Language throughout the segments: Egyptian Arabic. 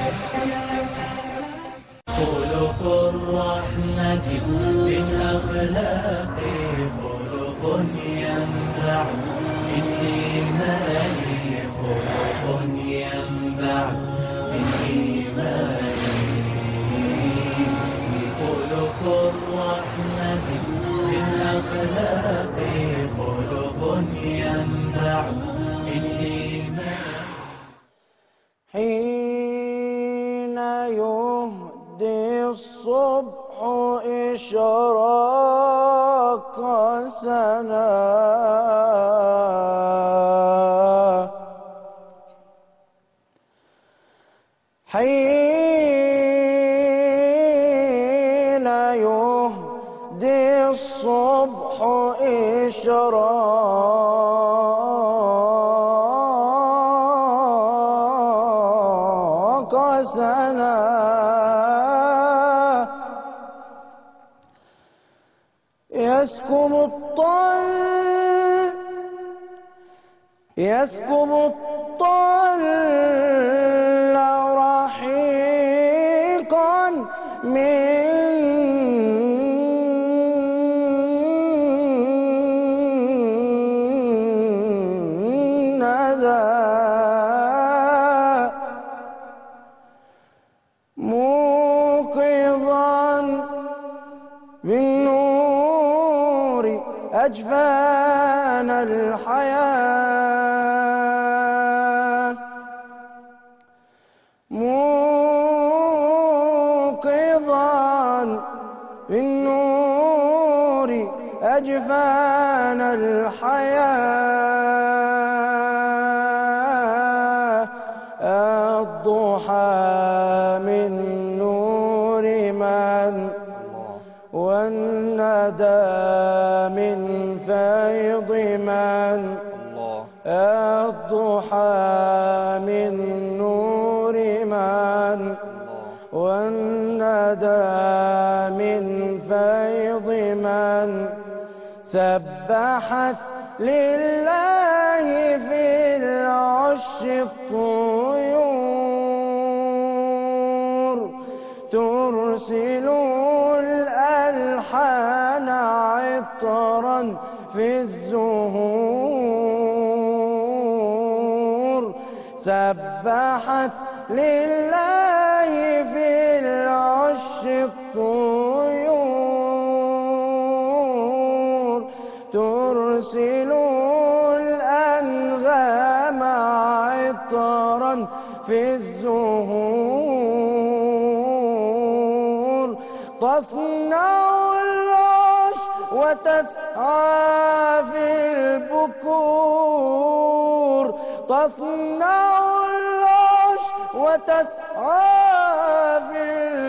خلق الرحمة من أخلاق خلق ينبع من إيمان خلق ينبع من إيمان خلق الرحمة من أخلاق خلق ينبع من إيمان حين يهدي الصبح إشراق سنا حين يهدي الصبح إشراق سنا يسكب الطل يسكب الطل رحيقا من ندى موقظا بالنور أجفان الحياة موقظا بالنور أجفان الحياة الضحى من نور من والندى من فيض من الضحى من نور من والندى من فيض من سبحت لله في العش الطيور ترسل الألحان عطرا في الزهور سبحت لله في العش الطيور ترسل الأنغام عطرا في الزهور تصنع العش وتسعى في البكور تصنع العش وتسعى في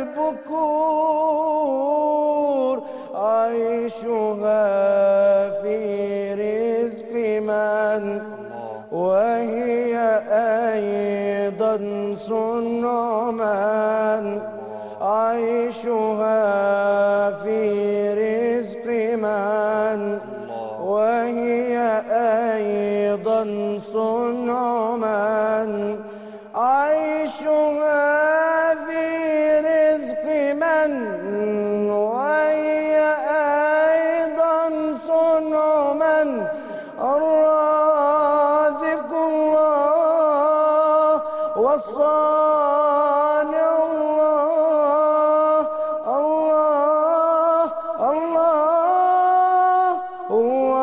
البكور عيشها في رزق من وهي أيضا صنع من عيشها في رزق من وهي أيضا صنع من عيشها في رزق من وهي أيضا صنع من الرازق الله والصانع الله الله الله هو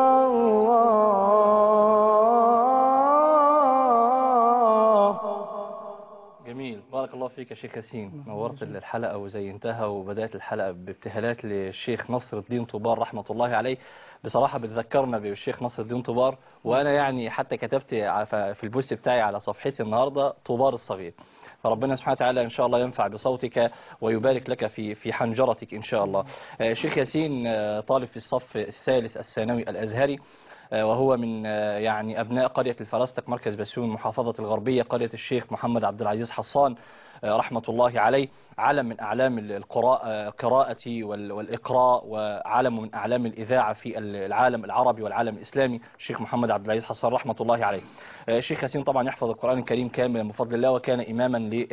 الله جميل بارك الله فيك يا شيخ ياسين نورت الحلقة وزينتها وبدأت الحلقة بابتهالات للشيخ نصر الدين طوبار رحمة الله عليه بصراحة بتذكرنا بالشيخ نصر الدين طوبار وأنا يعني حتى كتبت ع- ف- في البوست بتاعي على صفحتي النهاردة طوبار الصغير فربنا سبحانه وتعالى إن شاء الله ينفع بصوتك ويبارك لك في في حنجرتك إن شاء الله آه، شيخ ياسين آه، طالب في الصف الثالث الثانوي الأزهري آه، وهو من آه، يعني أبناء قرية الفرستك مركز بسيون محافظة الغربية قرية الشيخ محمد عبد العزيز حصان رحمة الله عليه علم من أعلام القراءة القراءة وال- والإقراء وعلم من أعلام الإذاعة في العالم العربي والعالم الإسلامي الشيخ محمد عبد العزيز حسن رحمة الله عليه الشيخ ياسين طبعا يحفظ القرآن الكريم كاملا بفضل الله وكان إماما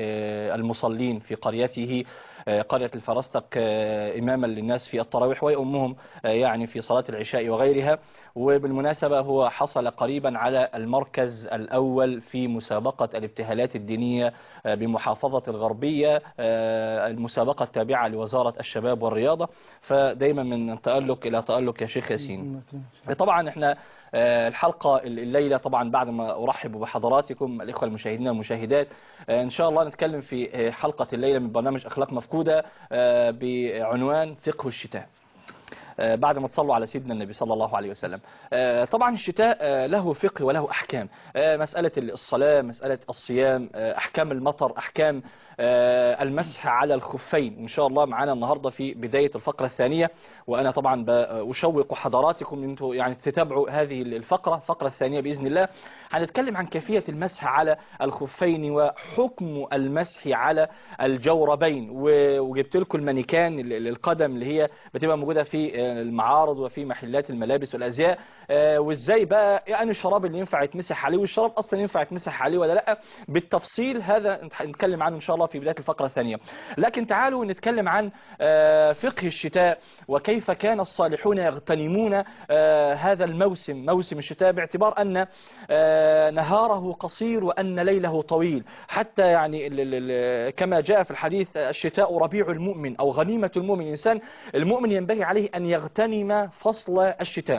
للمصلين في قريته قرية الفرستق إماما للناس في التراويح ويؤمهم يعني في صلاة العشاء وغيرها وبالمناسبة هو حصل قريبا على المركز الأول في مسابقة الابتهالات الدينية بمحافظة الغربية المسابقة التابعة لوزارة الشباب والرياضة فدايما من تألق إلى تألق يا شيخ ياسين طبعا احنا آه، الحلقة الليلة طبعا بعد ما أرحب بحضراتكم الإخوة المشاهدين والمشاهدات آه، إن شاء الله نتكلم في آه، حلقة الليلة من برنامج أخلاق مفقودة آه، بعنوان فقه الشتاء آه، بعد ما تصلوا على سيدنا النبي صلى الله عليه وسلم آه، طبعا الشتاء آه، له فقه وله أحكام آه، مسألة الصلاة مسألة الصيام آه، أحكام المطر أحكام آه، المسح على الخفين إن شاء الله معانا النهاردة في بداية الفقرة الثانية وأنا طبعا أشوق حضراتكم أن انتوا يعني تتابعوا هذه الفقرة الفقرة الثانية بإذن الله هنتكلم عن كيفية المسح على الخفين وحكم المسح على الجوربين و- وجبت لكم المانيكان ال- ال- القدم اللي هي بتبقى موجودة في آه، المعارض وفي محلات الملابس والأزياء آه، وازاي بقى يعني الشراب اللي ينفع يتمسح عليه والشراب اصلا ينفع يتمسح عليه ولا لا بالتفصيل هذا نتكلم عنه ان شاء الله في بداية الفقرة الثانية لكن تعالوا نتكلم عن آه، فقه الشتاء وكيف كان الصالحون يغتنمون آه، هذا الموسم موسم الشتاء باعتبار ان آه، نهاره قصير وان ليله طويل حتى يعني ال- ال- ال- كما جاء في الحديث الشتاء ربيع المؤمن او غنيمة المؤمن الانسان المؤمن ينبغي عليه ان يغتنم فصل الشتاء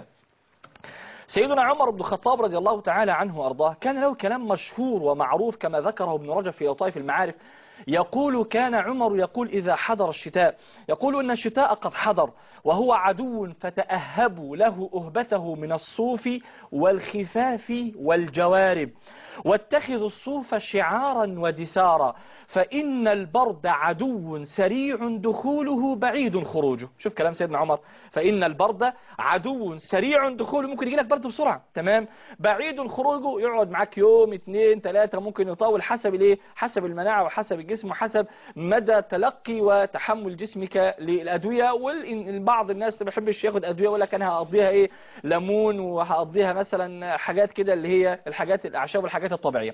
سيدنا عمر بن الخطاب رضي الله تعالى عنه وأرضاه كان له كلام مشهور ومعروف كما ذكره ابن رجب في لطائف المعارف يقول كان عمر يقول إذا حضر الشتاء يقول إن الشتاء قد حضر وهو عدو فتأهبوا له أهبته من الصوف والخفاف والجوارب واتخذوا الصوف شعارا ودثارا فإن البرد عدو سريع دخوله بعيد خروجه شوف كلام سيدنا عمر فإن البرد عدو سريع دخوله ممكن يجي لك برد بسرعة تمام بعيد خروجه يقعد معاك يوم اتنين تلاتة ممكن يطول حسب الايه حسب المناعة وحسب الجسم وحسب مدى تلقي وتحمل جسمك للأدوية والبعض الناس ما بيحبش ياخد أدوية يقول لك أنا هقضيها ايه ليمون وهقضيها مثلا حاجات كده اللي هي الحاجات الأعشاب والحاجات الطبيعية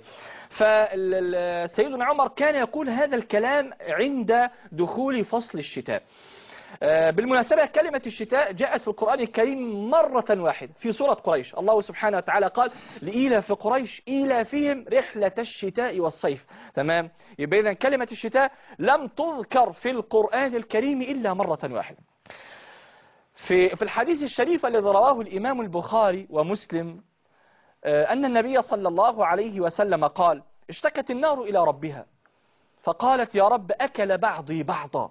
فسيدنا عمر كان يقول هذا الكلام عند دخول فصل الشتاء آه، بالمناسبة كلمة الشتاء جاءت في القرآن الكريم مرة واحدة في سورة قريش الله سبحانه وتعالى قال لإيلاف قريش إيلافهم رحلة الشتاء والصيف تمام يبقى إذن كلمة الشتاء لم تذكر في القرآن الكريم إلا مرة واحدة في في الحديث الشريف الذي رواه الإمام البخاري ومسلم آه، أن النبي صلى الله عليه وسلم قال اشتكت النار إلى ربها فقالت يا رب أكل بعضي بعضا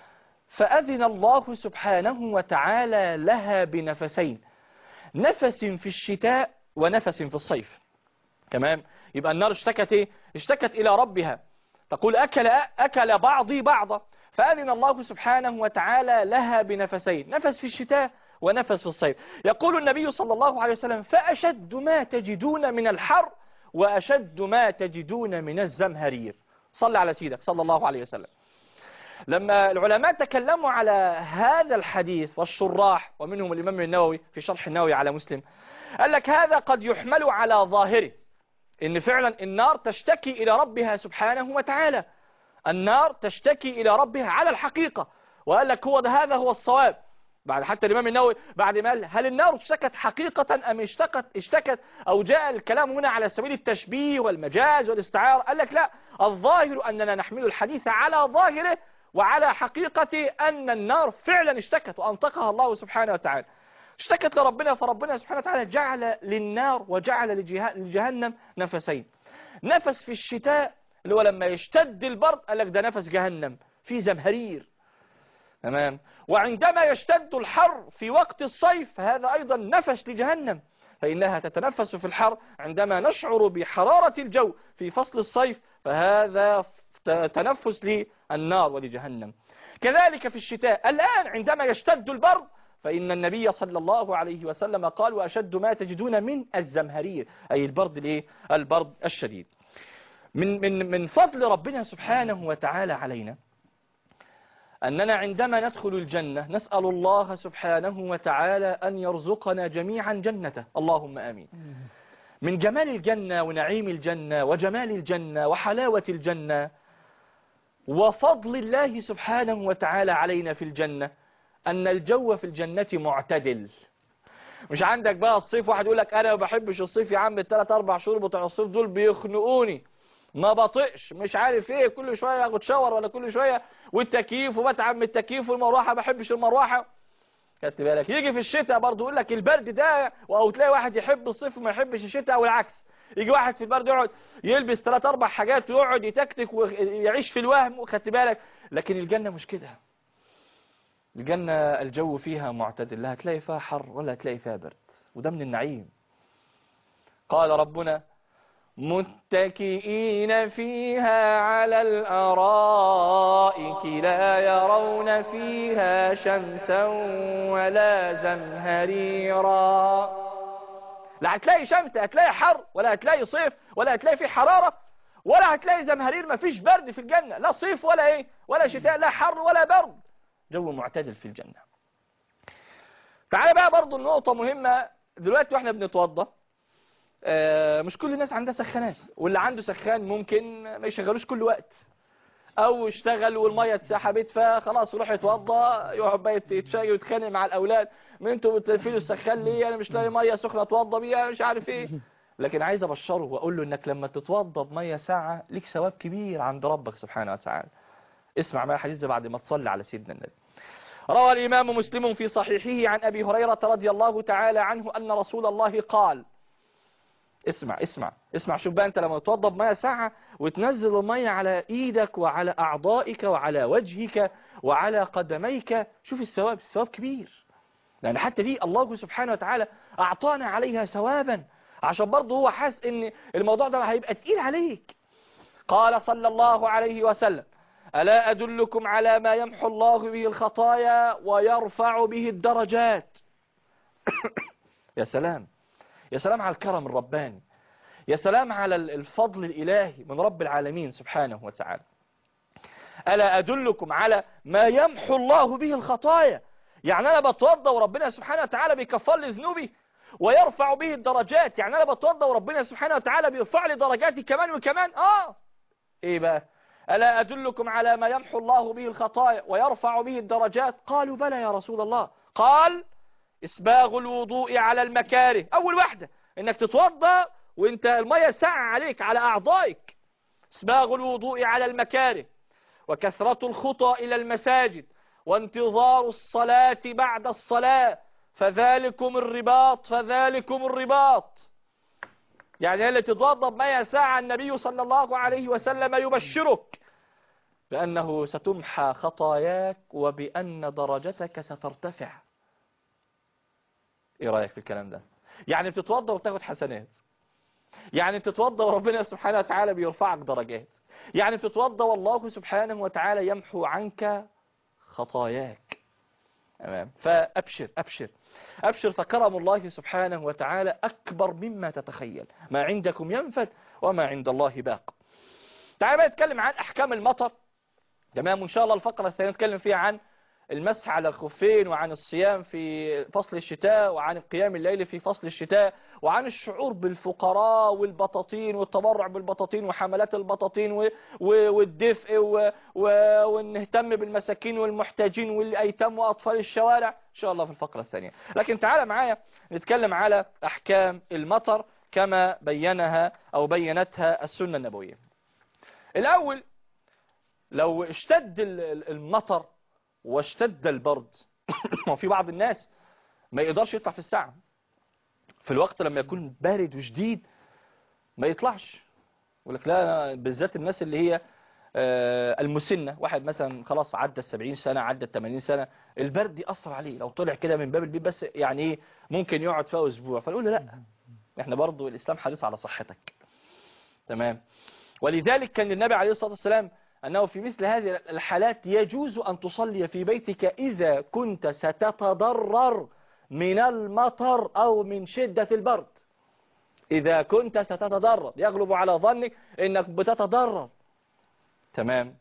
فأذن الله سبحانه وتعالى لها بنفسين نفس في الشتاء ونفس في الصيف تمام يبقى النار اشتكت ايه اشتكت الى ربها تقول اكل اكل بعضي بعضا فاذن الله سبحانه وتعالى لها بنفسين نفس في الشتاء ونفس في الصيف يقول النبي صلى الله عليه وسلم فاشد ما تجدون من الحر واشد ما تجدون من الزمهرير صلى على سيدك صلى الله عليه وسلم لما العلماء تكلموا على هذا الحديث والشراح ومنهم الإمام النووي في شرح النووي على مسلم قال لك هذا قد يحمل على ظاهره إن فعلا النار تشتكي إلى ربها سبحانه وتعالى النار تشتكي إلى ربها على الحقيقة وقال لك هو ده هذا هو الصواب بعد حتى الإمام النووي بعد ما قال هل النار اشتكت حقيقة أم اشتكت اشتكت أو جاء الكلام هنا على سبيل التشبيه والمجاز والاستعارة قال لك لا الظاهر أننا نحمل الحديث على ظاهره وعلى حقيقة أن النار فعلا اشتكت وأنطقها الله سبحانه وتعالى اشتكت لربنا فربنا سبحانه وتعالى جعل للنار وجعل لجه- لجهنم نفسين نفس في الشتاء اللي هو لما يشتد البرد قال لك ده نفس جهنم في زمهرير تمام وعندما يشتد الحر في وقت الصيف هذا أيضا نفس لجهنم فإنها تتنفس في الحر عندما نشعر بحرارة الجو في فصل الصيف فهذا ت- تنفس للنار ولجهنم كذلك في الشتاء الآن عندما يشتد البرد فإن النبي صلى الله عليه وسلم قال وأشد ما تجدون من الزمهرير أي البرد الإيه؟ البرد الشديد من من من فضل ربنا سبحانه وتعالى علينا أننا عندما ندخل الجنة نسأل الله سبحانه وتعالى أن يرزقنا جميعا جنته اللهم آمين من جمال الجنة ونعيم الجنة وجمال الجنة وحلاوة الجنة وفضل الله سبحانه وتعالى علينا في الجنة أن الجو في الجنة معتدل مش عندك بقى الصيف واحد يقول لك أنا ما بحبش الصيف يا عم الثلاث أربع شهور بتوع الصيف دول بيخنقوني ما بطقش مش عارف ايه كل شوية اخد شاور ولا كل شوية والتكييف وبتعب من التكييف والمروحة ما بحبش المروحة خدت بالك يجي في الشتاء برضه يقول لك البرد ده او تلاقي واحد يحب الصيف وما يحبش الشتاء او العكس يجي واحد في البرد يقعد يلبس ثلاث اربع حاجات ويقعد يتكتك ويعيش في الوهم خدت بالك لكن الجنة مش كده الجنة الجو فيها معتدل لا هتلاقي فيها حر ولا هتلاقي فيها برد وده من النعيم قال ربنا متكئين فيها على الأرائك لا يرون فيها شمسا ولا زمهريرا لا هتلاقي شمس لا هتلاقي حر ولا هتلاقي صيف ولا هتلاقي فيه حرارة ولا هتلاقي زمهرير مفيش برد في الجنة لا صيف ولا ايه ولا شتاء لا حر ولا برد جو معتدل في الجنة تعالى بقى برضو النقطة مهمة دلوقتي واحنا بنتوضى آه، مش كل الناس عندها سخانات واللي عنده سخان ممكن ما يشغلوش كل وقت او يشتغل والميه اتسحبت فخلاص يروح يتوضى يقعد بقى يتشاقي ويتخانق مع الاولاد ما انتوا بتقفلوا السخان ليه انا مش لاقي ميه سخنه اتوضى بيها مش عارف ايه لكن عايز ابشره واقول له انك لما تتوضى بميه ساعه ليك ثواب كبير عند ربك سبحانه وتعالى اسمع معايا الحديث ده بعد ما تصلي على سيدنا النبي روى الامام مسلم في صحيحه عن ابي هريره رضي الله تعالى عنه ان رسول الله قال اسمع اسمع اسمع شوف بقى انت لما تتوضى بميه ساعه وتنزل الميه على ايدك وعلى اعضائك وعلى وجهك وعلى قدميك شوف الثواب الثواب كبير لان حتى دي الله سبحانه وتعالى اعطانا عليها ثوابا عشان برضه هو حاس ان الموضوع ده هيبقى تقيل عليك قال صلى الله عليه وسلم ألا أدلكم على ما يمحو الله به الخطايا ويرفع به الدرجات يا سلام يا سلام على الكرم الرباني يا سلام على الفضل الإلهي من رب العالمين سبحانه وتعالى ألا أدلكم على ما يمحو الله به الخطايا يعني أنا بتوضى وربنا سبحانه وتعالى بيكفر لي ذنوبي ويرفع به الدرجات يعني أنا بتوضى وربنا سبحانه وتعالى بيرفع لي درجاتي كمان وكمان آه إيه بقى ألا أدلكم على ما يمحو الله به الخطايا ويرفع به الدرجات قالوا بلى يا رسول الله قال إسباغ الوضوء على المكاره أول واحدة إنك تتوضى وإنت المية ساعة عليك على أعضائك إسباغ الوضوء على المكاره وكثرة الخطى إلى المساجد وانتظار الصلاة بعد الصلاة فذلكم الرباط فذلكم الرباط يعني اللي تتوضى بمية ساعة النبي صلى الله عليه وسلم يبشرك بأنه ستمحى خطاياك وبأن درجتك سترتفع ايه رأيك في الكلام ده يعني بتتوضى وبتاخد حسنات يعني بتتوضى وربنا سبحانه وتعالى بيرفعك درجات يعني بتتوضى والله سبحانه وتعالى يمحو عنك خطاياك تمام فأبشر أبشر أبشر فكرم الله سبحانه وتعالى أكبر مما تتخيل ما عندكم ينفد وما عند الله باق تعال بقى نتكلم عن أحكام المطر تمام وإن شاء الله الفقرة الثانية نتكلم فيها عن المسح على الخفين وعن الصيام في فصل الشتاء وعن القيام الليل في فصل الشتاء وعن الشعور بالفقراء والبطاطين والتبرع بالبطاطين وحملات البطاطين و- و- والدفء و- و- وان نهتم بالمساكين والمحتاجين والأيتام وأطفال الشوارع إن شاء الله في الفقرة الثانية لكن تعال معايا نتكلم على أحكام المطر كما بينها أو بينتها السنة النبوية الأول لو اشتد ال- ال- المطر واشتد البرد وفي بعض الناس ما يقدرش يطلع في الساعة في الوقت لما يكون بارد وشديد ما يطلعش يقول لك لا أنا بالذات الناس اللي هي آه، المسنة واحد مثلا خلاص عدى السبعين سنة عدى التمانين سنة البرد يأثر عليه لو طلع كده من باب البيت بس يعني ايه ممكن يقعد فيها اسبوع فنقول له لا احنا برضو الاسلام حريص على صحتك تمام ولذلك كان النبي عليه الصلاة والسلام أنه في مثل هذه الحالات يجوز أن تصلي في بيتك إذا كنت ستتضرر من المطر أو من شدة البرد إذا كنت ستتضرر يغلب على ظنك إنك بتتضرر تمام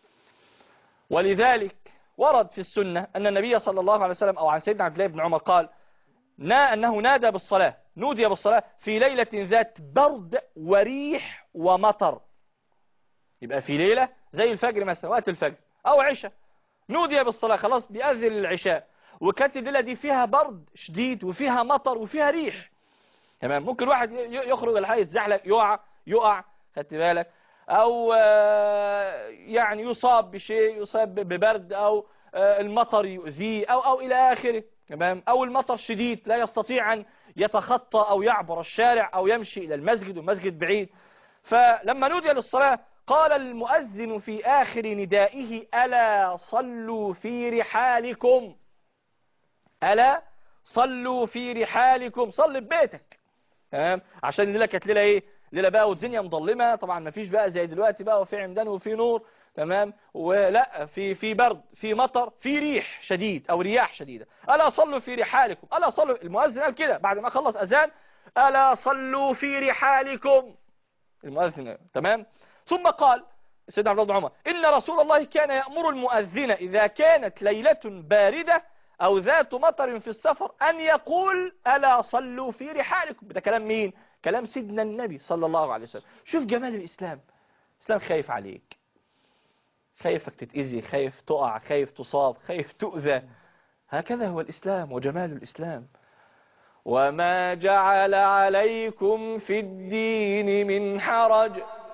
ولذلك ورد في السنة أن النبي صلى الله عليه وسلم أو عن سيدنا عبد الله بن عمر قال نا أنه نادى بالصلاة نودي بالصلاة في ليلة ذات برد وريح ومطر يبقى في ليلة زي الفجر مثلا وقت الفجر أو عشاء نودي بالصلاة خلاص بيأذن العشاء وكانت الليلة دي فيها برد شديد وفيها مطر وفيها ريح تمام ممكن واحد ي- يخرج الحي يتزحلق يقع يقع خدت بالك او آه، يعني يصاب بشيء يصاب ببرد او آه، المطر يؤذيه او او الى اخره تمام او المطر شديد لا يستطيع ان يتخطى او يعبر الشارع او يمشي الى المسجد والمسجد بعيد فلما نودي للصلاة قال المؤذن في آخر ندائه ألا صلوا في رحالكم ألا صلوا في رحالكم صل ببيتك تمام عشان الليلة كانت ليلة ايه ليلة بقى والدنيا مظلمة طبعا ما فيش بقى زي دلوقتي بقى وفي عمدان وفي نور تمام ولا في في برد في مطر في ريح شديد او رياح شديدة ألا صلوا في رحالكم ألا صلوا المؤذن قال كده بعد ما خلص أذان ألا صلوا في رحالكم المؤذن تمام ثم قال سيدنا عبد الله بن عمر إن رسول الله كان يأمر المؤذن إذا كانت ليلة باردة أو ذات مطر في السفر أن يقول ألا صلوا في رحالكم ده كلام مين كلام سيدنا النبي صلى الله عليه وسلم شوف جمال الإسلام الإسلام خايف عليك خايفك تتأذي خايف تقع خايف تصاب خايف تؤذى هكذا هو الإسلام وجمال الإسلام وما جعل عليكم في الدين من حرج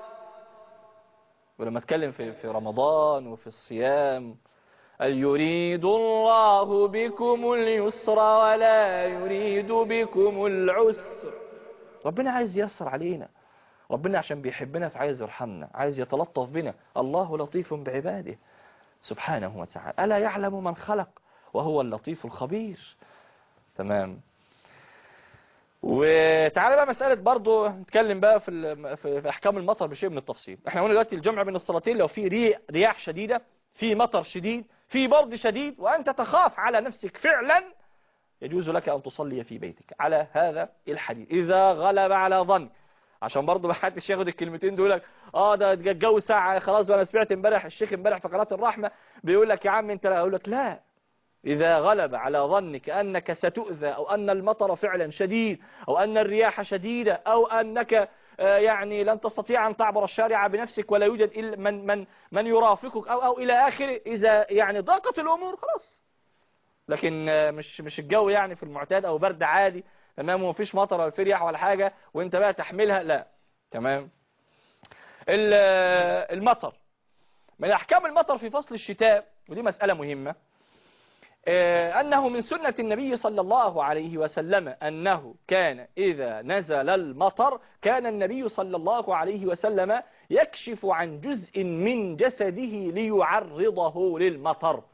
ولما اتكلم في في رمضان وفي الصيام قال يريد الله بكم اليسر ولا يريد بكم العسر ربنا عايز ييسر علينا ربنا عشان بيحبنا فعايز يرحمنا عايز يتلطف بنا الله لطيف بعباده سبحانه وتعالى ألا يعلم من خلق وهو اللطيف الخبير تمام وتعالى بقى مسألة برضو نتكلم بقى في, ال- في في أحكام المطر بشيء من التفصيل احنا قلنا دلوقتي الجمع بين الصلاتين لو في ري- رياح شديدة في مطر شديد في برد شديد وأنت تخاف على نفسك فعلا يجوز لك أن تصلي في بيتك على هذا الحديث إذا غلب على ظن عشان برضه ما حدش ياخد الكلمتين دول لك اه ده الجو ساعة خلاص وانا سمعت امبارح الشيخ امبارح في قناة الرحمة بيقول لك يا عم انت لا اقول لك لا إذا غلب على ظنك أنك ستؤذى أو أن المطر فعلا شديد أو أن الرياح شديدة أو أنك آه، يعني لن تستطيع أن تعبر الشارع بنفسك ولا يوجد إلا من, من, من يرافقك أو, أو إلى آخره إذا يعني ضاقت الأمور خلاص لكن آه، مش مش الجو يعني في المعتاد أو برد عادي تمام ومفيش مطر ولا في رياح ولا حاجة وانت بقى تحملها لا تمام ال- آه، المطر من أحكام المطر في فصل الشتاء ودي مسألة مهمة آه، أنه من سنة النبي صلى الله عليه وسلم أنه كان إذا نزل المطر كان النبي صلى الله عليه وسلم يكشف عن جزء من جسده ليعرضه للمطر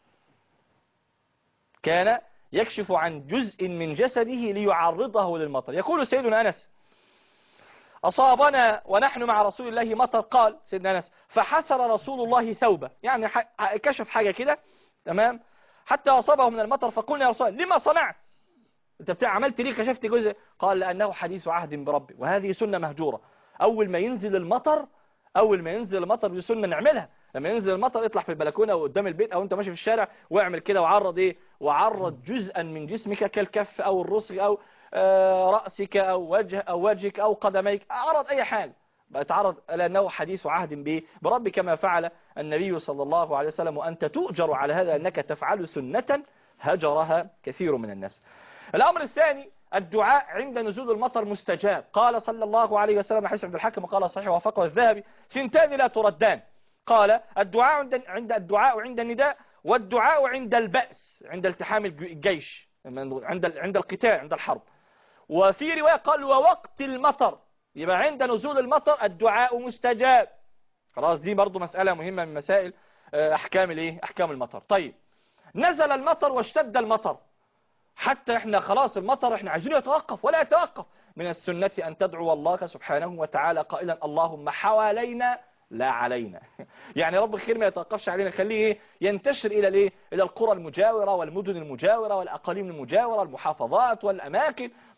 كان يكشف عن جزء من جسده ليعرضه للمطر يقول سيدنا أنس أصابنا ونحن مع رسول الله مطر قال سيدنا أنس فحسر رسول الله ثوبه يعني ح- كشف حاجة كده تمام حتى أصابه من المطر فقلنا يا رسول الله لما صنعت انت بتاع عملت ليه كشفت جزء قال لأنه حديث عهد بربي وهذه سنة مهجورة أول ما ينزل المطر أول ما ينزل المطر دي سنة نعملها لما ينزل المطر اطلع في البلكونة أو قدام البيت أو أنت ماشي في الشارع واعمل كده وعرض إيه وعرض جزءا من جسمك كالكف أو الرسغ أو آه، رأسك أو وجه أو وجهك أو قدميك عرض أي حاجة بتعرض لأنه حديث عهد به برب كما فعل النبي صلى الله عليه وسلم وأنت تؤجر على هذا أنك تفعل سنة هجرها كثير من الناس الأمر الثاني الدعاء عند نزول المطر مستجاب قال صلى الله عليه وسلم حديث عبد الحاكم قال صحيح وفقه الذهبي سنتان لا تردان قال الدعاء عند عند الدعاء عند النداء والدعاء عند البأس عند التحام الج- الجيش عند ال- عند القتال عند الحرب وفي رواية قال ووقت المطر يبقى عند نزول المطر الدعاء مستجاب خلاص دي برضو مسألة مهمة من مسائل آه، أحكام الايه أحكام المطر طيب نزل المطر واشتد المطر حتى احنا خلاص المطر احنا عايزين يتوقف ولا يتوقف من السنة أن تدعو الله سبحانه وتعالى قائلا اللهم حوالينا لا علينا يعني رب الخير ما يتوقفش علينا خليه ايه ينتشر إلى الايه إلى القرى المجاورة والمدن المجاورة والأقاليم المجاورة المحافظات والأماكن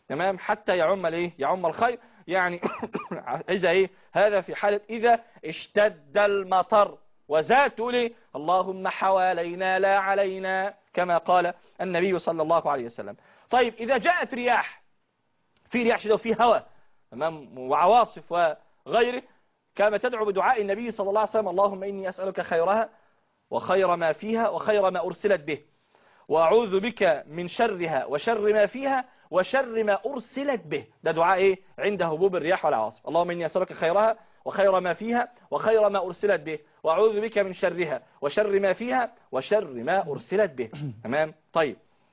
تمام حتى يعم الايه يعم الخير يعني اذا ايه هذا في حالة اذا اشتد المطر وزاد تقول ايه اللهم حوالينا لا علينا كما قال النبي صلى الله عليه وسلم طيب اذا جاءت رياح في رياح شديدة وفي هواء تمام وعواصف وغيره كما تدعو بدعاء النبي صلى الله عليه وسلم اللهم إني أسألك خيرها وخير ما فيها وخير ما أرسلت به وأعوذ بك من شرها وشر ما فيها وشر ما أرسلت به ده دعاء إيه عند هبوب الرياح والعواصف اللهم إني أسألك خيرها وخير ما فيها وخير ما أرسلت به وأعوذ بك من شرها وشر ما فيها وشر ما أرسلت به تمام طيب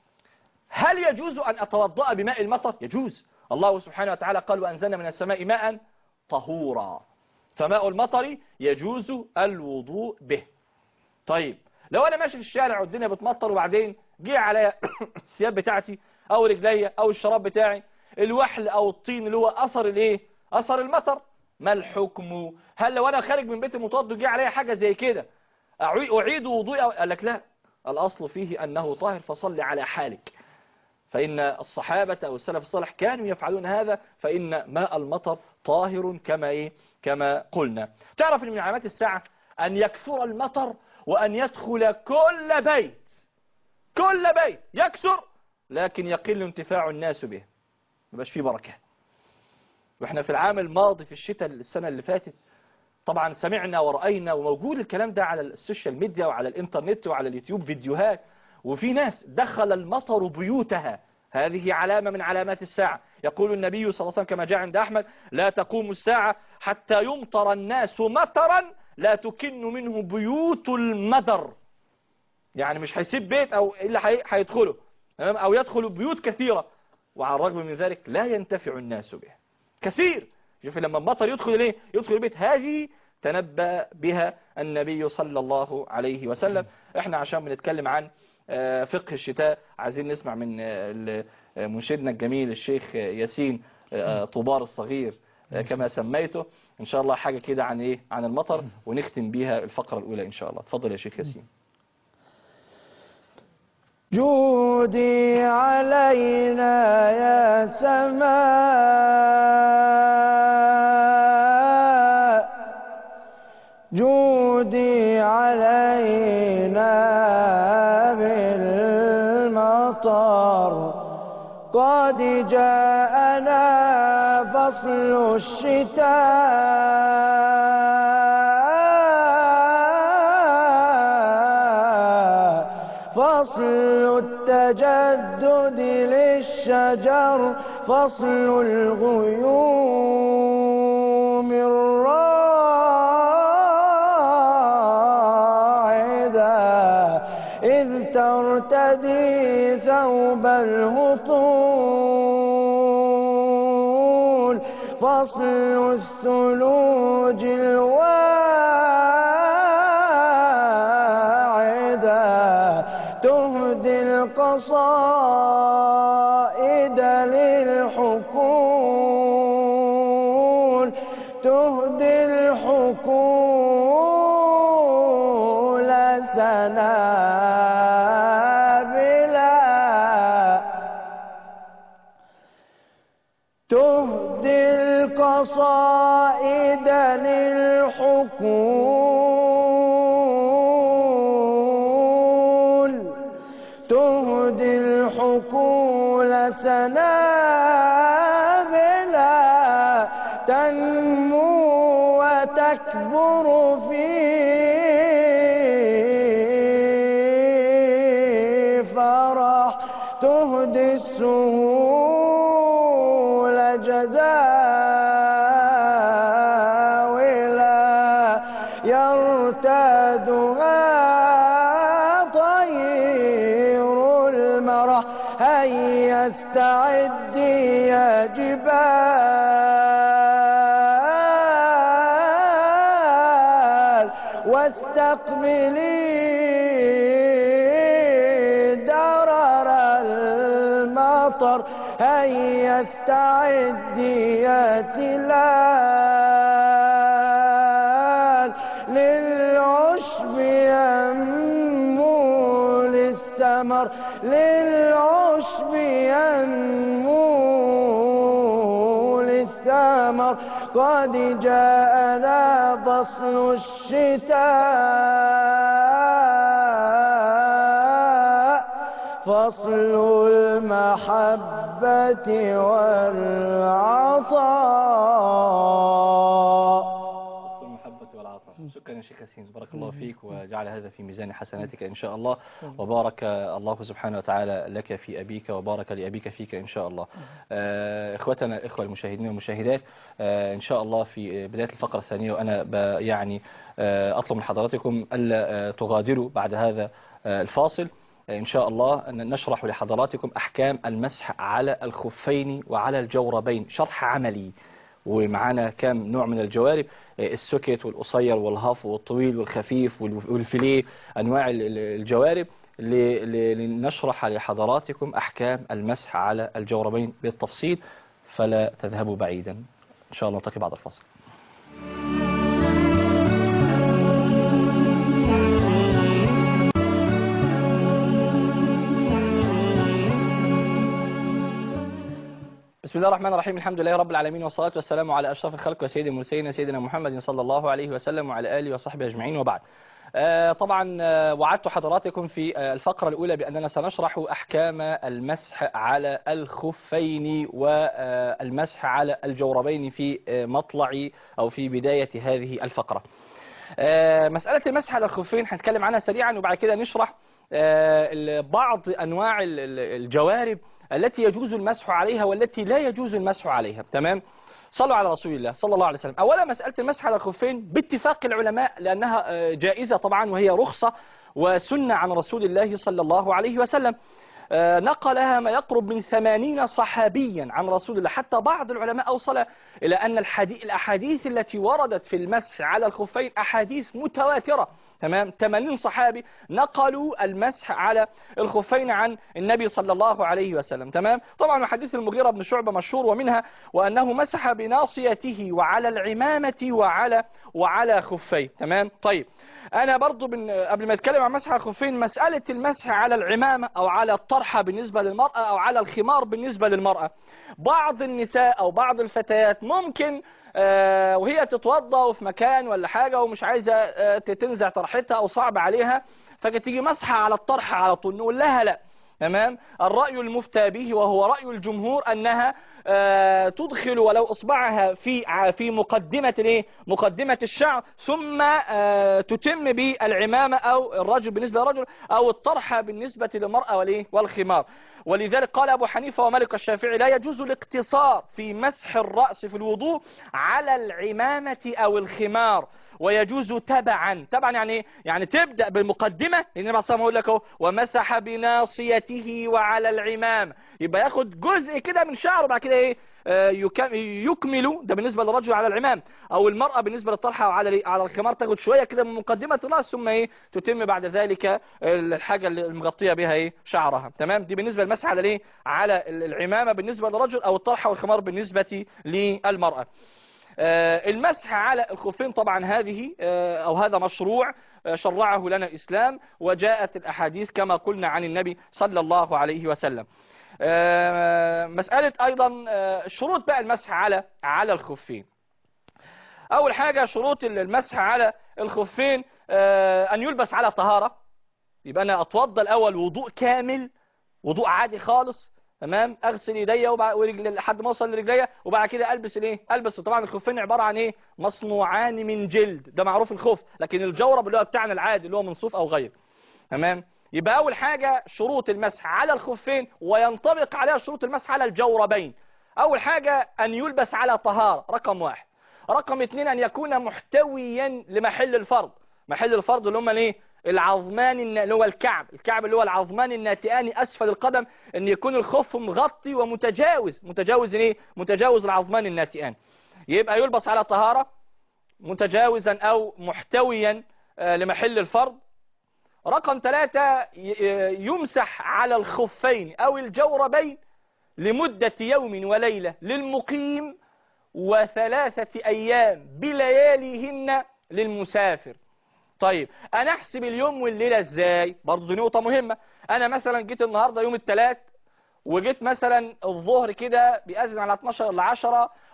هل يجوز أن أتوضأ بماء المطر يجوز الله سبحانه وتعالى قال وأنزلنا من السماء ماء طهورا فماء المطر يجوز الوضوء به طيب لو أنا ماشي في الشارع والدنيا بتمطر وبعدين جه عليا الثياب بتاعتي أو رجليا أو الشراب بتاعي الوحل أو الطين اللي هو أثر الإيه أثر المطر ما الحكم هل لو أنا خارج من بيت المتوضي جه عليا حاجة زي كده أعيد وضوئي قال لك لا الأصل فيه أنه طاهر فصل على حالك فإن الصحابة أو السلف الصالح كانوا يفعلون هذا فإن ماء المطر طاهر كما إيه كما قلنا تعرف من علامات الساعة أن يكثر المطر وأن يدخل كل بيت كل بيت يكثر لكن يقل انتفاع الناس به مبقاش فيه بركة واحنا في العام الماضي في الشتاء السنة اللي فاتت طبعا سمعنا ورأينا وموجود الكلام ده على السوشيال ميديا وعلى الانترنت وعلى اليوتيوب فيديوهات وفي ناس دخل المطر بيوتها هذه علامة من علامات الساعة يقول النبي صلى الله عليه وسلم كما جاء عند أحمد لا تقوم الساعة حتى يمطر الناس مطرا لا تكن منه بيوت المدر يعني مش هيسيب بيت أو إلا هيدخله أو يدخل بيوت كثيرة وعلى الرغم من ذلك لا ينتفع الناس به كثير شوف لما المطر يدخل ليه يدخل البيت هذه تنبأ بها النبي صلى الله عليه وسلم احنا عشان بنتكلم عن فقه الشتاء عايزين نسمع من منشدنا الجميل الشيخ ياسين طوبار الصغير كما سميته ان شاء الله حاجة كده عن ايه عن المطر ونختم بيها الفقرة الاولى ان شاء الله اتفضل يا شيخ ياسين جودي علينا يا سماء جودي علينا بالمطر قد جاءنا فصل الشتاء فصل التجدد للشجر فصل الغيوم الراعدة إذ ترتدي ثوب الهطول فصل الثلوج الواعدة تهدي القصائد للحقول تهدي الحقول سنابلا تهدي القصائد للحقول تهدي الحقول سنابلا تنمو وتكبر في فرح تهدي السهول جداولا يرتادها طير المرح هيا استعدي يا جبال واستقبلي درر المطر هيا استعدي يا تلال للعشب ينمو للثمر للعشب ينمو الثمر قد جاءنا فصل الشتاء فصل المحبة والعطاء وسط المحبة والعطاء شكرا يا شيخ ياسين بارك الله فيك وجعل هذا في ميزان حسناتك إن شاء الله وبارك الله سبحانه وتعالى لك في أبيك وبارك لأبيك فيك إن شاء الله آه، إخوتنا الإخوة المشاهدين والمشاهدات آه، إن شاء الله في بداية الفقرة الثانية وأنا ب- يعني آه، أطلب من حضراتكم ألا آه، تغادروا بعد هذا آه، الفاصل إن شاء الله أن نشرح لحضراتكم أحكام المسح على الخفين وعلى الجوربين شرح عملي ومعانا كام نوع من الجوارب آه، السوكت والقصير والهاف والطويل والخفيف والف- والفيليه أنواع ال- ال- الجوارب ل- ل- لنشرح لحضراتكم أحكام المسح على الجوربين بالتفصيل فلا تذهبوا بعيدا إن شاء الله نلتقي بعد الفصل بسم الله الرحمن الرحيم الحمد لله رب العالمين والصلاة والسلام على أشرف الخلق وسيد المرسلين سيدنا محمد صلى الله عليه وسلم وعلى آله وصحبه أجمعين وبعد آه، طبعا آه، وعدت حضراتكم في آه، الفقرة الأولى بأننا سنشرح أحكام المسح على الخفين والمسح على الجوربين في آه، مطلع أو في بداية هذه الفقرة آه، مسألة المسح على الخفين هنتكلم عنها سريعا وبعد كده نشرح آه، ال- بعض أنواع ال- ال- الجوارب التي يجوز المسح عليها والتي لا يجوز المسح عليها تمام صلوا على رسول الله صلى الله عليه وسلم أولا مسألة المسح على الخفين باتفاق العلماء لأنها آه، جائزة طبعا وهي رخصة وسنة عن رسول الله صلى الله عليه وسلم آه، نقلها ما يقرب من ثمانين صحابيا عن رسول الله حتى بعض العلماء أوصل إلى أن الحديث الأحاديث التي وردت في المسح على الخفين أحاديث متواترة تمام 80 صحابي نقلوا المسح على الخفين عن النبي صلى الله عليه وسلم تمام طبعا حديث المغيرة بن شعبة مشهور ومنها وأنه مسح بناصيته وعلى العمامة وعلى وعلى خفيه تمام طيب انا برضو من قبل ما اتكلم عن مسح الخفين مسألة المسح على العمامة او على الطرحة بالنسبة للمرأة او على الخمار بالنسبة للمرأة بعض النساء او بعض الفتيات ممكن آه، وهي تتوضى في مكان ولا حاجة ومش عايزة آه، تنزع طرحتها او صعب عليها فتيجي مسحة على الطرحة على طول نقول لها لا تمام الرأي المفتى به وهو رأي الجمهور أنها آه، تدخل ولو إصبعها في ع- في مقدمة الايه مقدمة الشعر ثم آه، تتم بالعمامة أو الرجل بالنسبة للرجل أو الطرحة بالنسبة للمرأة والايه والخمار ولذلك قال أبو حنيفة ومالك الشافعي لا يجوز الاقتصار في مسح الرأس في الوضوء على العمامة أو الخمار ويجوز تبعا تبعا يعني ايه يعني تبدأ بالمقدمة لأن النبي صلى الله عليه وسلم يقول لك اهو ومسح بناصيته وعلى العمام يبقى ياخد جزء كده من شعره وبعد كده ايه آه، يكم- يكمل ده بالنسبة للرجل على العمام او المرأة بالنسبة للطرحة وعلى على الخمار تاخد شوية كده من مقدمة الرأس ثم ايه تتم بعد ذلك الحاجة اللي المغطية بها ايه شعرها تمام دي بالنسبة للمسح على الايه على العمامة بالنسبة للرجل او الطرحة والخمار بالنسبة للمرأة آه، المسح على الخفين طبعا هذه آه، أو هذا مشروع آه، شرعه لنا الإسلام وجاءت الأحاديث كما قلنا عن النبي صلى الله عليه وسلم آه، مسألة أيضا آه، شروط بقى المسح على على الخفين أول حاجة شروط المسح على الخفين آه، أن يلبس على طهارة يبقى أنا أتوضى الأول وضوء كامل وضوء عادي خالص تمام اغسل ايديا وبع- ورجل لحد ما اوصل لرجليا وبعد كده البس الايه البس طبعا الخفين عباره عن ايه مصنوعان من جلد ده معروف الخف لكن الجورب اللي هو بتاعنا العادي اللي هو من صوف او غيره تمام يبقى اول حاجه شروط المسح على الخفين وينطبق عليها شروط المسح على الجوربين اول حاجه ان يلبس على طهاره رقم واحد رقم اثنين ان يكون محتويا لمحل الفرض محل الفرض اللي هم الايه العظمان النا- اللي هو الكعب الكعب اللي هو العظمان الناتئان اسفل القدم ان يكون الخف مغطي ومتجاوز متجاوز ايه متجاوز العظمان الناتئان يبقى يلبس على طهارة متجاوزا او محتويا آه، لمحل الفرض رقم ثلاثة ي- يمسح على الخفين او الجوربين لمدة يوم وليلة للمقيم وثلاثة ايام بلياليهن للمسافر طيب انا احسب اليوم والليلة ازاي برضو دي نقطة مهمة انا مثلا جيت النهاردة يوم الثلاث وجيت مثلا الظهر كده بيأذن على 12 ل 10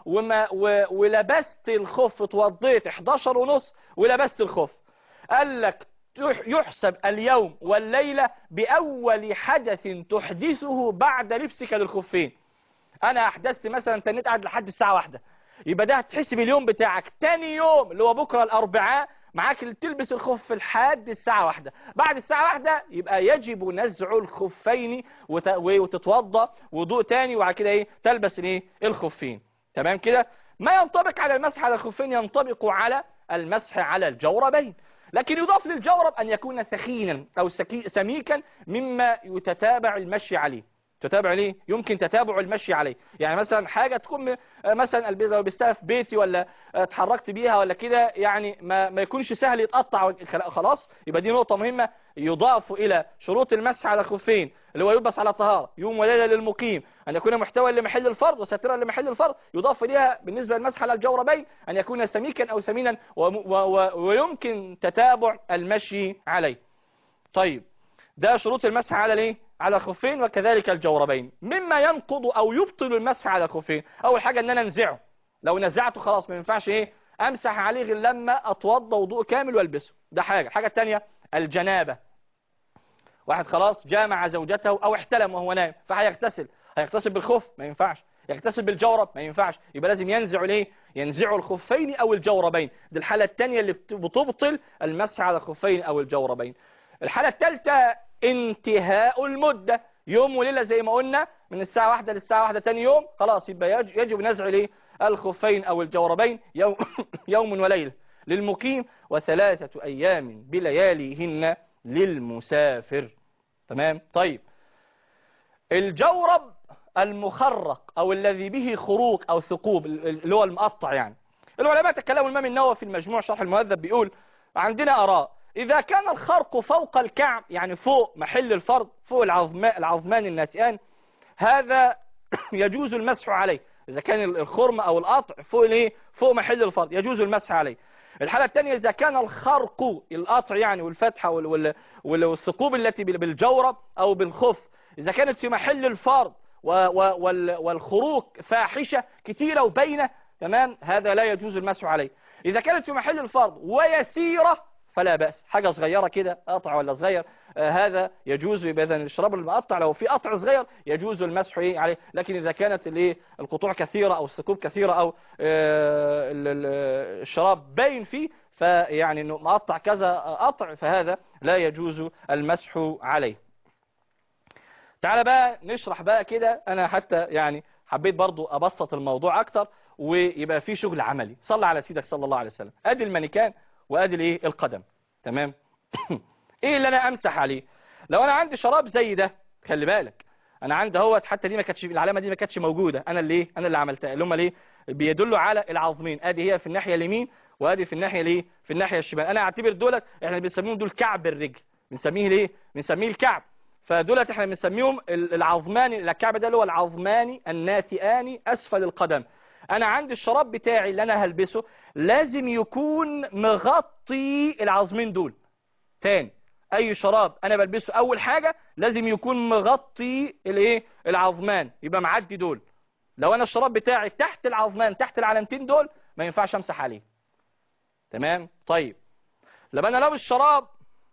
وما و ولبست الخف اتوضيت 11 ونص ولبست الخف قال لك تح- يحسب اليوم والليلة بأول حدث تحدثه بعد لبسك للخفين انا احدثت مثلا تنيت قاعد لحد الساعة واحدة يبقى ده هتحسب اليوم بتاعك تاني يوم اللي هو بكرة الاربعاء معاك اللي تلبس الخف لحد الساعة واحدة بعد الساعة واحدة يبقى يجب نزع الخفين وت... وتتوضى وضوء تاني وبعد كده ايه تلبس الايه الخفين تمام كده ما ينطبق على المسح على الخفين ينطبق على المسح على الجوربين لكن يضاف للجورب ان يكون ثخينا او سكي... سميكا مما يتتابع المشي عليه تتابع ليه يمكن تتابع المشي عليه يعني مثلا حاجة تكون م- مثلا البي- لو بستها في بيتي ولا اتحركت بيها ولا كده يعني ما, ما يكونش سهل يتقطع وخ- خلاص يبقى دي نقطة مهمة يضاف إلى شروط المسح على الخفين اللي هو يلبس على طهارة يوم وليلة للمقيم أن يكون محتوى لمحل الفرض وساترا لمحل الفرض يضاف إليها بالنسبة للمسح على الجوربين أن يكون سميكا أو سمينا وم- و- و- ويمكن تتابع المشي عليه طيب ده شروط المسح على الايه على الخفين وكذلك الجوربين مما ينقض او يبطل المسح على الخفين اول حاجه ان انا انزعه لو نزعته خلاص ما ينفعش ايه امسح عليه غير لما اتوضى وضوء كامل والبسه ده حاجه الحاجه الثانيه الجنابه واحد خلاص جامع زوجته او احتلم وهو نايم فهيغتسل هيغتسل بالخف ما ينفعش يغتسل بالجورب ما ينفعش يبقى لازم ينزع الايه ينزع الخفين او الجوربين دي الحاله الثانيه اللي بت- بتبطل المسح على الخفين او الجوربين الحالة الثالثة انتهاء المدة يوم وليلة زي ما قلنا من الساعة واحدة للساعة واحدة تاني يوم خلاص يبقى يج- يجب نزع ليه الخفين أو الجوربين يوم, يوم وليلة للمقيم وثلاثة أيام بلياليهن للمسافر تمام طيب الجورب المخرق أو الذي به خروق أو ثقوب اللي هو المقطع يعني العلماء تكلموا الإمام النووي في المجموع شرح المهذب بيقول عندنا آراء إذا كان الخرق فوق الكعب يعني فوق محل الفرض فوق العظمان, العظمان الناتئان هذا يجوز المسح عليه إذا كان الخرم أو القطع فوق الايه فوق محل الفرض يجوز المسح عليه الحالة الثانية إذا كان الخرق القطع يعني والفتحة وال- وال- وال- والثقوب التي بال- بالجورب أو بالخف إذا كانت في محل الفرض و- و- وال- والخروق فاحشة كتيرة وبينة تمام هذا لا يجوز المسح عليه إذا كانت في محل الفرض ويسيرة فلا بأس حاجة صغيرة كده قطع ولا صغير آه هذا يجوز يبقى إذا الشراب المقطع لو في قطع صغير يجوز المسح إيه عليه لكن إذا كانت الايه القطوع كثيرة أو الثقوب كثيرة أو آه ال- ال- الشراب باين فيه فيعني إنه مقطع كذا قطع فهذا لا يجوز المسح عليه تعالى بقى نشرح بقى كده أنا حتى يعني حبيت برضو أبسط الموضوع أكتر ويبقى في شغل عملي صلى على سيدك صلى الله عليه وسلم ادي المانيكان وادي الايه القدم تمام ايه اللي انا امسح عليه لو انا عندي شراب زي ده خلي بالك انا عندي اهوت حتى دي ما كانتش العلامه دي ما كانتش موجوده انا اللي ايه انا اللي عملتها اللي هم ليه بيدلوا على العظمين ادي هي في الناحيه اليمين وادي في الناحيه الايه في الناحيه الشمال انا اعتبر دولت احنا بنسميهم دول كعب الرجل بنسميه ليه بنسميه الكعب فدولت احنا بنسميهم ال- العظمان الكعب ده اللي هو العظمان الناتئان اسفل القدم انا عندي الشراب بتاعي اللي انا هلبسه لازم يكون مغطي العظمين دول تاني اي شراب انا بلبسه اول حاجة لازم يكون مغطي الايه العظمان يبقى معدي دول لو انا الشراب بتاعي تحت العظمان تحت العلامتين دول ما ينفعش امسح عليه تمام طيب لما انا لابس شراب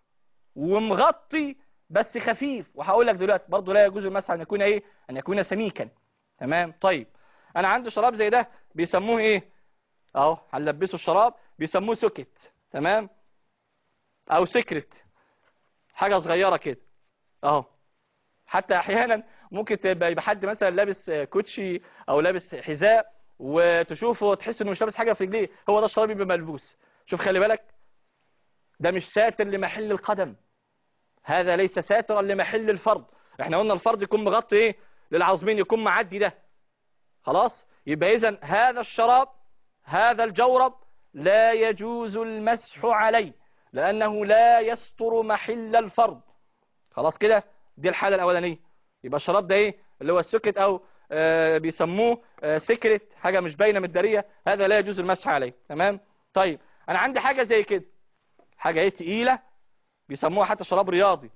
ومغطي بس خفيف وهقول لك دلوقتي برضه لا يجوز المسح ان يكون ايه ان يكون سميكا تمام طيب انا عندي شراب زي ده بيسموه ايه اهو هنلبسه الشراب بيسموه سوكت تمام او سكرت حاجة صغيرة كده اهو حتى احيانا ممكن تبقى يبقى حد مثلا لابس كوتشي او لابس حذاء وتشوفه تحس انه مش لابس حاجة في رجليه هو ده الشراب يبقى ملبوس شوف خلي بالك ده مش ساتر لمحل القدم هذا ليس ساترا لمحل الفرض احنا قلنا الفرض يكون مغطي ايه للعظمين يكون معدي ده خلاص يبقى اذا هذا الشراب هذا الجورب لا يجوز المسح عليه لأنه لا يستر محل الفرض خلاص كده دي الحالة الأولانية يبقى الشراب ده ايه اللي هو السكت أو آه بيسموه آه سكرت حاجة مش باينة متدارية هذا لا يجوز المسح عليه تمام طيب أنا عندي حاجة زي كده حاجة ايه تقيلة بيسموها حتى شراب رياضي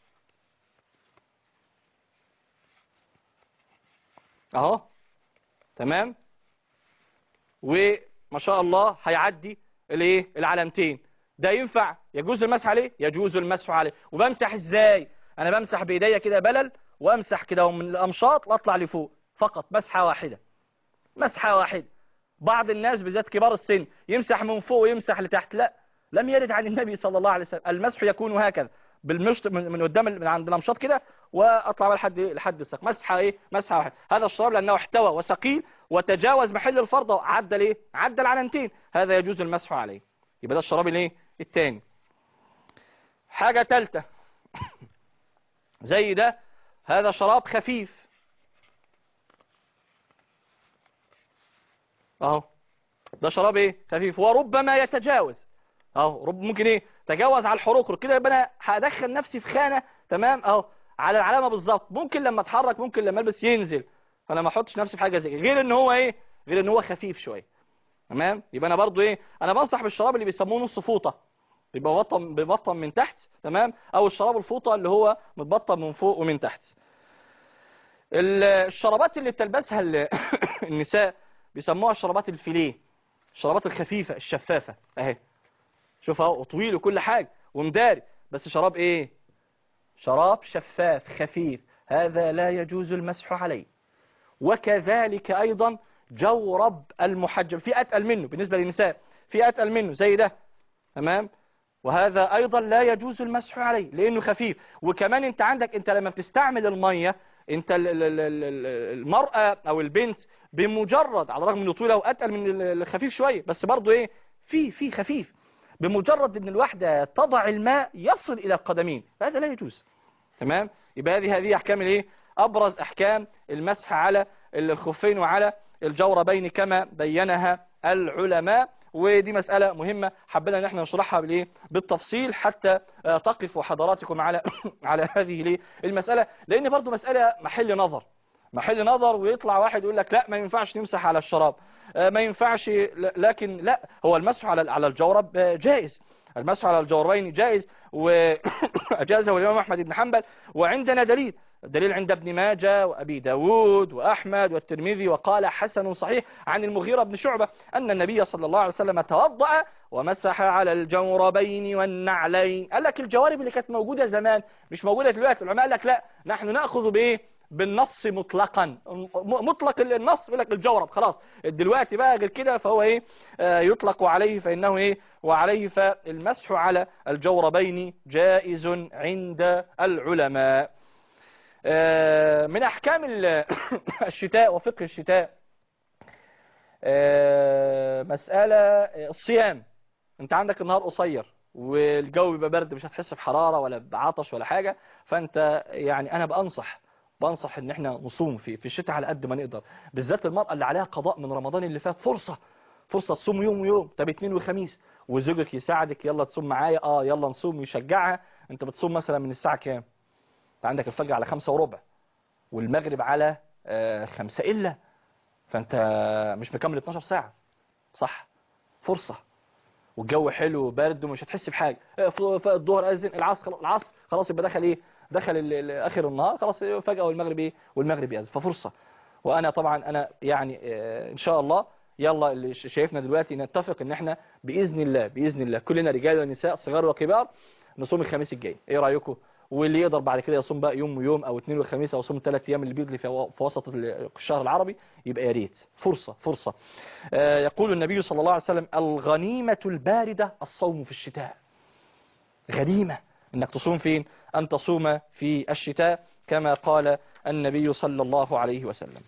اهو تمام وما شاء الله هيعدي الايه العلامتين ده ينفع يجوز المسح عليه يجوز المسح عليه وبمسح ازاي انا بمسح بايديا كده بلل وامسح كده ومن الامشاط واطلع لفوق فقط مسحه واحده مسحه واحده بعض الناس بالذات كبار السن يمسح من فوق ويمسح لتحت لا لم يرد عن النبي صلى الله عليه وسلم المسح يكون هكذا بالمشط من من قدام من عند الامشاط كده واطلع بقى لحد إيه؟ لحد الساق مسحه ايه مسحه واحده هذا الشراب لانه احتوى وثقيل وتجاوز محل الفرض وعدى الايه عدى العلامتين هذا يجوز المسح عليه يبقى ده الشراب الايه الثاني حاجه ثالثه زي ده هذا شراب خفيف اهو ده شراب ايه خفيف وربما يتجاوز اهو رب ممكن ايه تجاوز على الحروق كده يبقى انا هدخل نفسي في خانه تمام اهو على العلامه بالظبط ممكن لما اتحرك ممكن لما البس ينزل فانا ما احطش نفسي في حاجه زي كده. غير ان هو ايه غير ان هو خفيف شويه تمام يبقى انا برضو ايه انا بنصح بالشراب اللي بيسموه نص فوطه يبقى مبطن بيبطن من تحت تمام او الشراب الفوطه اللي هو متبطن من فوق ومن تحت ال- الشرابات اللي بتلبسها ال- النساء بيسموها شرابات الفيليه الشرابات الخفيفه الشفافه اهي شوف اهو طويل وكل حاجه ومداري بس شراب ايه شراب شفاف خفيف هذا لا يجوز المسح عليه وكذلك ايضا جورب المحجب في اتقل منه بالنسبه للنساء في اتقل منه زي ده تمام وهذا ايضا لا يجوز المسح عليه لانه خفيف وكمان انت عندك انت لما بتستعمل الميه انت ال- ال- ال- ال- المراه او البنت بمجرد على الرغم انه طويله واتقل من ال- الخفيف شويه بس برضه ايه في في خفيف بمجرد ان الواحده تضع الماء يصل الى القدمين هذا لا يجوز تمام يبقى هذه هذه احكام الايه ابرز احكام المسح على الخفين وعلى الجوربين كما بينها العلماء ودي مسألة مهمة حبينا ان احنا نشرحها بالايه بالتفصيل حتى آه، تقفوا حضراتكم على على هذه الايه المسألة لان برضو مسألة محل نظر محل نظر ويطلع واحد يقول لك لا ما ينفعش نمسح على الشراب آه، ما ينفعش ل- لكن لا هو المسح على على الجورب آه، جائز المسح على الجوربين جائز وأجازه الإمام أحمد بن حنبل وعندنا دليل الدليل عند ابن ماجه وأبي داود وأحمد والترمذي وقال حسن صحيح عن المغيرة بن شعبة أن النبي صلى الله عليه وسلم توضأ ومسح على الجوربين والنعلين قال لك الجوارب اللي كانت موجودة زمان مش موجودة دلوقتي العلماء قال لك لا نحن نأخذ بإيه بالنص مطلقا م- مطلق النص يقول لك الجورب خلاص دلوقتي بقى غير كده فهو ايه آه، يطلق عليه فانه ايه وعليه فالمسح على الجوربين جائز عند العلماء آه، من احكام ال- الشتاء وفقه الشتاء آه، مسألة الصيام انت عندك النهار قصير والجو بيبقى برد مش هتحس بحرارة ولا بعطش ولا حاجة فانت يعني انا بأنصح بنصح ان احنا نصوم في في الشتاء على قد ما نقدر بالذات المرأة اللي عليها قضاء من رمضان اللي فات فرصة فرصة تصوم يوم ويوم طب اثنين وخميس وزوجك يساعدك يلا تصوم معايا اه يلا نصوم يشجعها انت بتصوم مثلا من الساعة كام انت عندك الفجر على خمسة وربع والمغرب على آه خمسة إلا فانت مش مكمل 12 ساعة صح فرصة والجو حلو وبارد ومش هتحس بحاجة آه، ف- ف- الظهر أذن العصر خلاص العصر خلاص يبقى دخل ايه دخل ال- ال- اخر النهار خلاص فجأة والمغرب ايه والمغرب يأذن ففرصة وانا طبعا انا يعني آه، ان شاء الله يلا اللي ش- شايفنا دلوقتي نتفق ان احنا باذن الله باذن الله كلنا رجال ونساء صغار وكبار نصوم الخميس الجاي ايه رايكم واللي يقدر بعد كده يصوم بقى يوم ويوم او اثنين وخميس او يصوم ثلاث ايام اللي بيدلي في و- في وسط ال- الشهر العربي يبقى يا ريت فرصه فرصه آه، يقول النبي صلى الله عليه وسلم الغنيمه البارده الصوم في الشتاء غنيمه انك تصوم فين ان تصوم في الشتاء كما قال النبي صلى الله عليه وسلم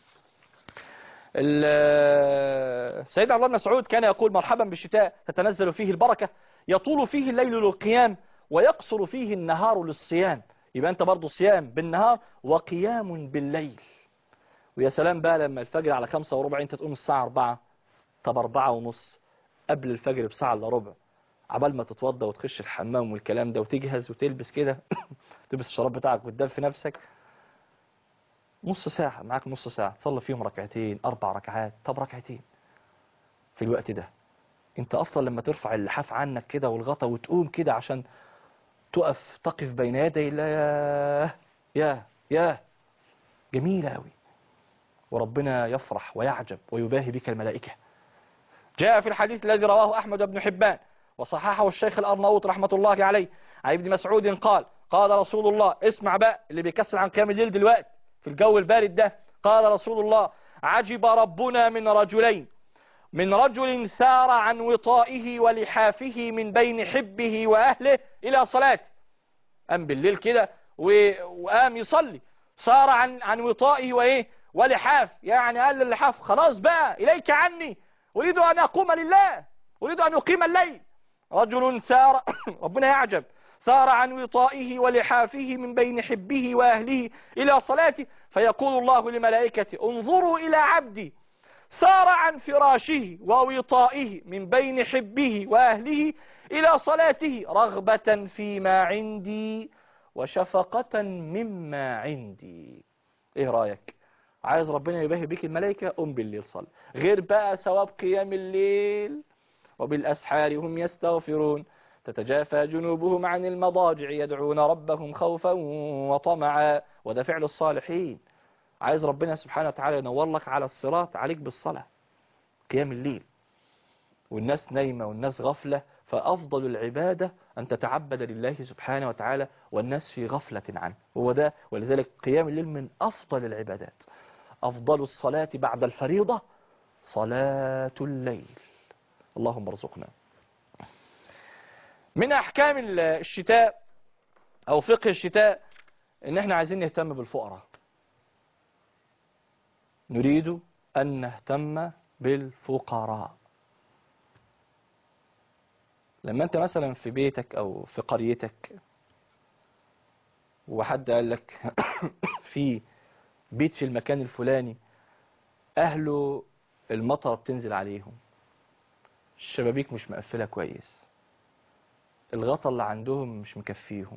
ال- سيدنا عبد الله بن مسعود كان يقول مرحبا بالشتاء تتنزل فيه البركة يطول فيه الليل للقيام ويقصر فيه النهار للصيام يبقى انت برضو صيام بالنهار وقيام بالليل ويا سلام بقى لما الفجر على خمسة وربع انت تقوم الساعة أربعة طب أربعة ونص قبل الفجر بساعة إلا ربع عبال ما تتوضى وتخش الحمام والكلام ده وتجهز وتلبس كده تلبس الشراب بتاعك وتدفي نفسك نص ساعة معاك نص ساعة تصلي فيهم ركعتين أربع ركعات طب ركعتين في الوقت ده انت أصلا لما ترفع اللحاف عنك كده والغطا وتقوم كده عشان تقف تقف بين يدي الله يا يا يا جميلة أوي وربنا يفرح ويعجب ويباهي بك الملائكة جاء في الحديث الذي رواه أحمد بن حبان وصححه الشيخ الأرناؤوط رحمة الله عليه عن ابن مسعود قال قال رسول الله اسمع بقى اللي بيكسر عن كام الليل دلوقتي في الجو البارد ده قال رسول الله عجب ربنا من رجلين من رجل ثار عن وطائه ولحافه من بين حبه وأهله إلى صلاته قام بالليل كده و- وقام يصلي صار عن عن وطائه وايه ولحاف يعني قال للحاف خلاص بقى اليك عني اريد ان اقوم لله اريد ان اقيم الليل رجل سار ربنا يعجب سار عن وطائه ولحافه من بين حبه واهله الى صلاته فيقول الله لملائكته انظروا الى عبدي سار عن فراشه ووطائه من بين حبه واهله الى صلاته رغبة فيما عندي وشفقة مما عندي ايه رأيك عايز ربنا يباهي بيك الملائكة قم بالليل صل غير بقى ثواب قيام الليل وبالأسحار هم يستغفرون تتجافى جنوبهم عن المضاجع يدعون ربهم خوفا وطمعا وده فعل الصالحين عايز ربنا سبحانه وتعالى ينور لك على الصراط عليك بالصلاة قيام الليل والناس نايمة والناس غفلة فأفضل العبادة أن تتعبد لله سبحانه وتعالى والناس في غفلة عنه هو ده ولذلك قيام الليل من أفضل العبادات أفضل الصلاة بعد الفريضة صلاة الليل اللهم ارزقنا من أحكام الشتاء أو فقه الشتاء إن إحنا عايزين نهتم بالفقراء نريد أن نهتم بالفقراء لما أنت مثلا في بيتك أو في قريتك وحد قال لك في بيت في المكان الفلاني أهله المطر بتنزل عليهم الشبابيك مش مقفلة كويس الغطا اللي عندهم مش مكفيهم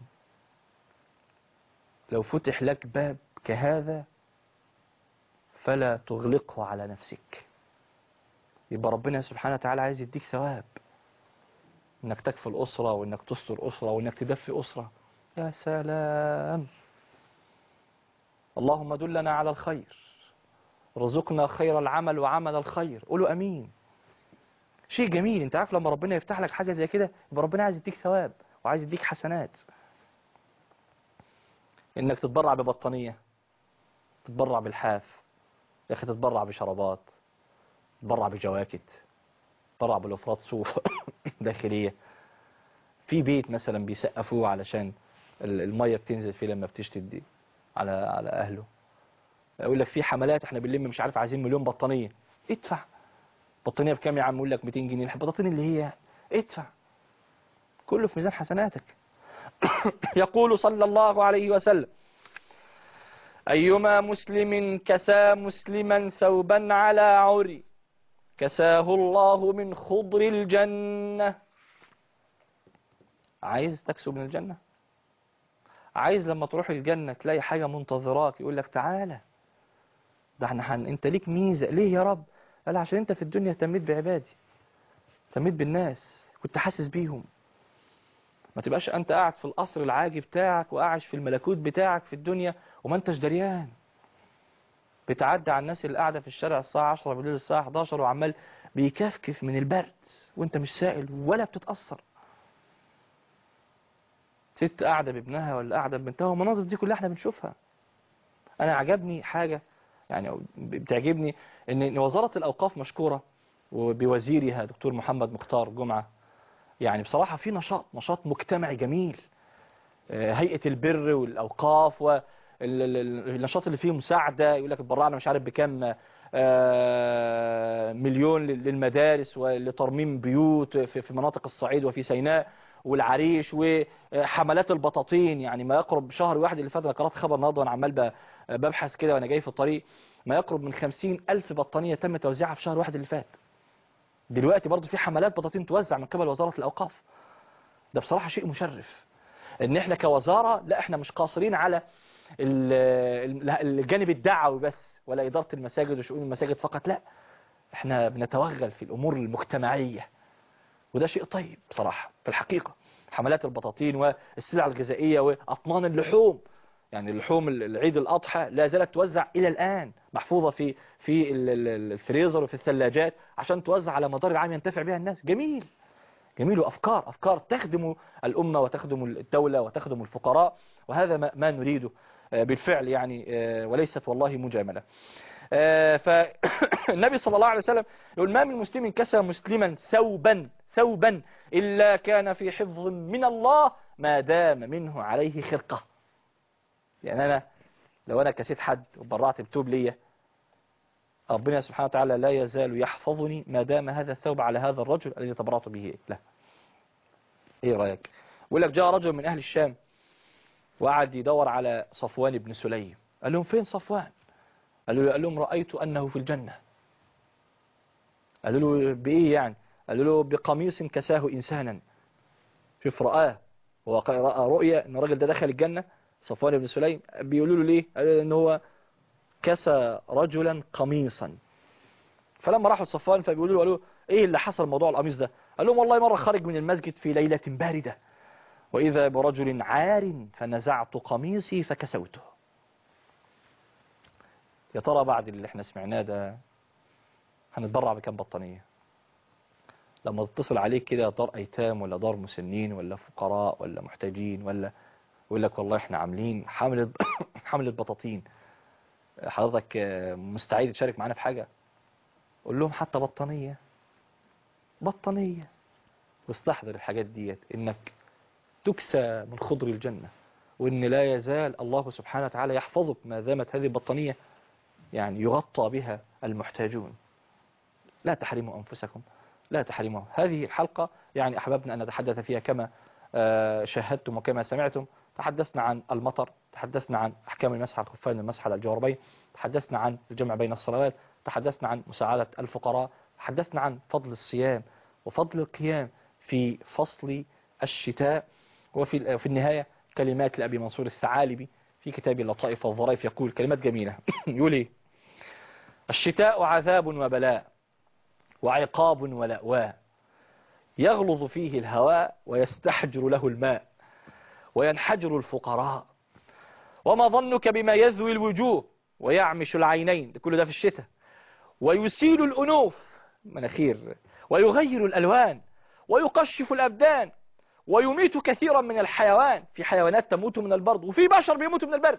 لو فتح لك باب كهذا فلا تغلقه على نفسك يبقى ربنا سبحانه وتعالى عايز يديك ثواب انك تكفي الأسرة وانك تستر أسرة وانك تدفي أسرة يا سلام اللهم دلنا على الخير رزقنا خير العمل وعمل الخير قولوا أمين شيء جميل انت عارف لما ربنا يفتح لك حاجة زي كده يبقى ربنا عايز يديك ثواب وعايز يديك حسنات انك تتبرع ببطانية تتبرع بالحاف يا اخي تتبرع بشرابات تتبرع بجواكت تتبرع بالافراط صوف داخلية في بيت مثلا بيسقفوه علشان ال- المية بتنزل فيه لما بتشتد على على اهله يقول لك في حملات احنا بنلم مش عارف عايزين مليون بطانية ادفع بطانية بكام يا عم يقول لك 200 جنيه البطاطين اللي هي ادفع كله في ميزان حسناتك يقول صلى الله عليه وسلم أيما مسلم كسى مسلما ثوبا على عري كساه الله من خضر الجنة عايز تكسب من الجنة عايز لما تروح الجنة تلاقي حاجة منتظراك يقول لك تعالى ده احنا حن... انت ليك ميزة ليه يا رب قال عشان انت في الدنيا اهتميت بعبادي اهتميت بالناس كنت حاسس بيهم ما تبقاش انت قاعد في القصر العاجي بتاعك وقاعد في الملكوت بتاعك في الدنيا وما انتش دريان بتعدي على الناس اللي قاعده في الشارع الساعه 10 بالليل الساعه 11 وعمال بيكفكف من البرد وانت مش سائل ولا بتتاثر ست قاعده بابنها ولا قاعده ببنتها والمناظر دي كلها احنا بنشوفها انا عجبني حاجه يعني أو بتعجبني ان إن وزاره الاوقاف مشكوره وبوزيرها دكتور محمد مختار جمعه يعني بصراحة في نشاط نشاط مجتمعي جميل آه، هيئة البر والأوقاف والنشاط اللي فيه مساعدة يقول لك اتبرعنا مش عارف بكام آه، مليون لل- للمدارس ولترميم بيوت في في مناطق الصعيد وفي سيناء والعريش وحملات البطاطين يعني ما يقرب شهر واحد اللي فات انا قرأت خبر النهارده وانا عمال ب- ببحث كده وانا جاي في الطريق ما يقرب من خمسين ألف بطانية تم توزيعها في شهر واحد اللي فات دلوقتي برضو في حملات بطاطين توزع من قبل وزارة الأوقاف ده بصراحة شيء مشرف ان احنا كوزارة لا احنا مش قاصرين على ال- ال- الجانب الدعوي بس ولا إدارة المساجد وشؤون المساجد فقط لا احنا بنتوغل في الأمور المجتمعية وده شيء طيب بصراحة في الحقيقة حملات البطاطين والسلع الغذائية وأطنان اللحوم يعني اللحوم العيد الأضحى لا زالت توزع إلى الآن محفوظة في في ال- ال- الفريزر وفي الثلاجات عشان توزع على مدار العام ينتفع بها الناس جميل جميل وأفكار أفكار تخدم الأمة وتخدم الدولة وتخدم الفقراء وهذا ما, ما نريده آه، بالفعل يعني آه، وليست والله مجاملة آه، فالنبي صلى الله عليه وسلم يقول ما من مسلم كسى مسلما ثوبا ثوبا إلا كان في حفظ من الله ما دام منه عليه خرقة يعني أنا لو أنا كسيت حد وبرعت بتوب ليا ربنا سبحانه وتعالى لا يزال يحفظني ما دام هذا الثوب على هذا الرجل الذي تبرعت به له ايه رأيك يقول لك جاء رجل من أهل الشام وقعد يدور على صفوان بن سليم قال لهم فين صفوان قالوا له قال لهم رأيت أنه في الجنة قالوا له بإيه يعني قالوا له بقميص كساه إنسانا شوف رآه هو ق- رأى رؤية أن الراجل ده دخل الجنة صفوان بن سليم بيقولوا له ليه قالوا له أن هو كسى رجلا قميصا فلما راحوا صفوان فبيقولوا له قالوا له ايه اللي حصل موضوع القميص ده قال لهم والله مرة خارج من المسجد في ليلة باردة وإذا برجل عار فنزعت قميصي فكسوته يا ترى بعد اللي احنا سمعناه ده هنتبرع بكام بطانية لما تتصل عليك كده دار أيتام ولا دار مسنين ولا فقراء ولا محتاجين ولا يقول لك والله احنا عاملين حملة حملة بطاطين حضرتك آه، مستعد تشارك معانا في حاجة قول لهم حتى بطانية بطانية واستحضر الحاجات ديت انك تكسى من خضر الجنة وان لا يزال الله سبحانه وتعالى يحفظك ما دامت هذه البطانية يعني يغطى بها المحتاجون لا تحرموا أنفسكم لا تحرموا هذه الحلقة يعني أحببنا أن نتحدث فيها كما آه، شاهدتم وكما سمعتم تحدثنا عن المطر تحدثنا عن أحكام المسح على الخفين والمسح على الجوربين تحدثنا عن الجمع بين الصلوات تحدثنا عن مساعدة الفقراء تحدثنا عن فضل الصيام وفضل القيام في فصل الشتاء وفي في النهاية كلمات لأبي منصور الثعالبي في كتاب اللطائف والظرائف يقول كلمات جميلة يقول إيه الشتاء عذاب وبلاء وعقاب ولأواء يغلظ فيه الهواء ويستحجر له الماء وينحجر الفقراء وما ظنك بما يذوي الوجوه ويعمش العينين ده كل ده في الشتاء ويسيل الأنوف مناخير ويغير الألوان ويقشف الأبدان ويميت كثيرا من الحيوان في حيوانات تموت من البرد وفي بشر بيموتوا من البرد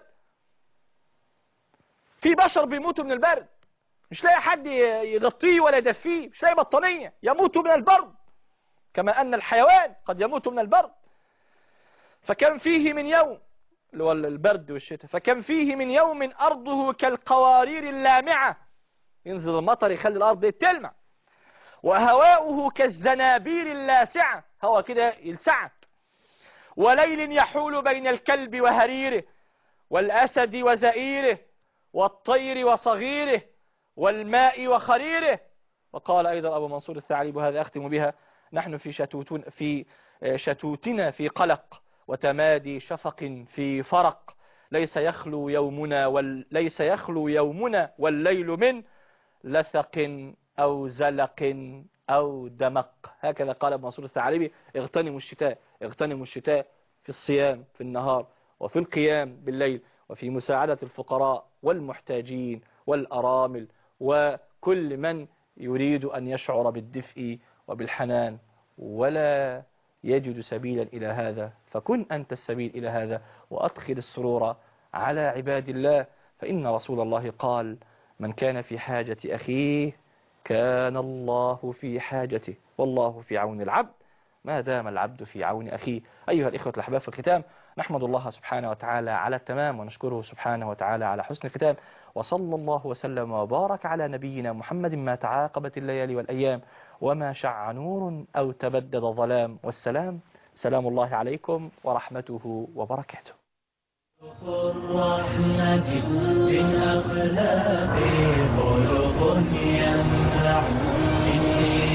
في بشر بيموتوا من البرد مش لاقي حد يغطيه ولا يدفيه مش لاقي بطانية يموت من البرد كما أن الحيوان قد يموت من البرد فكم فيه من يوم اللي هو البرد والشتاء فكم فيه من يوم أرضه كالقوارير اللامعة ينزل المطر يخلي الأرض دي تلمع وهواؤه كالزنابير اللاسعة هوا كده يلسعك وليل يحول بين الكلب وهريره والأسد وزئيره والطير وصغيره والماء وخريره وقال أيضا أبو منصور الثعلب وهذا أختم بها نحن في شتوتون في شتوتنا في قلق وتمادي شفق في فرق ليس يخلو يومنا وليس يخلو يومنا والليل من لثق أو زلق أو دمق هكذا قال ابن منصور الثعلبي اغتنموا الشتاء اغتنموا الشتاء في الصيام في النهار وفي القيام بالليل وفي مساعدة الفقراء والمحتاجين والأرامل وكل من يريد أن يشعر بالدفء وبالحنان ولا يجد سبيلا إلى هذا فكن أنت السبيل إلى هذا وأدخل السرور على عباد الله فإن رسول الله قال من كان في حاجة أخيه كان الله في حاجته والله في عون العبد ما دام العبد في عون أخيه أيها الإخوة الأحباب في الختام نحمد الله سبحانه وتعالى على التمام ونشكره سبحانه وتعالى على حسن الختام وصلى الله وسلم وبارك على نبينا محمد ما تعاقبت الليالي والأيام وما شع نور أو تبدد ظلام والسلام سلام الله عليكم ورحمته وبركاته الرحمة بالأخلاق خلق ينفع إني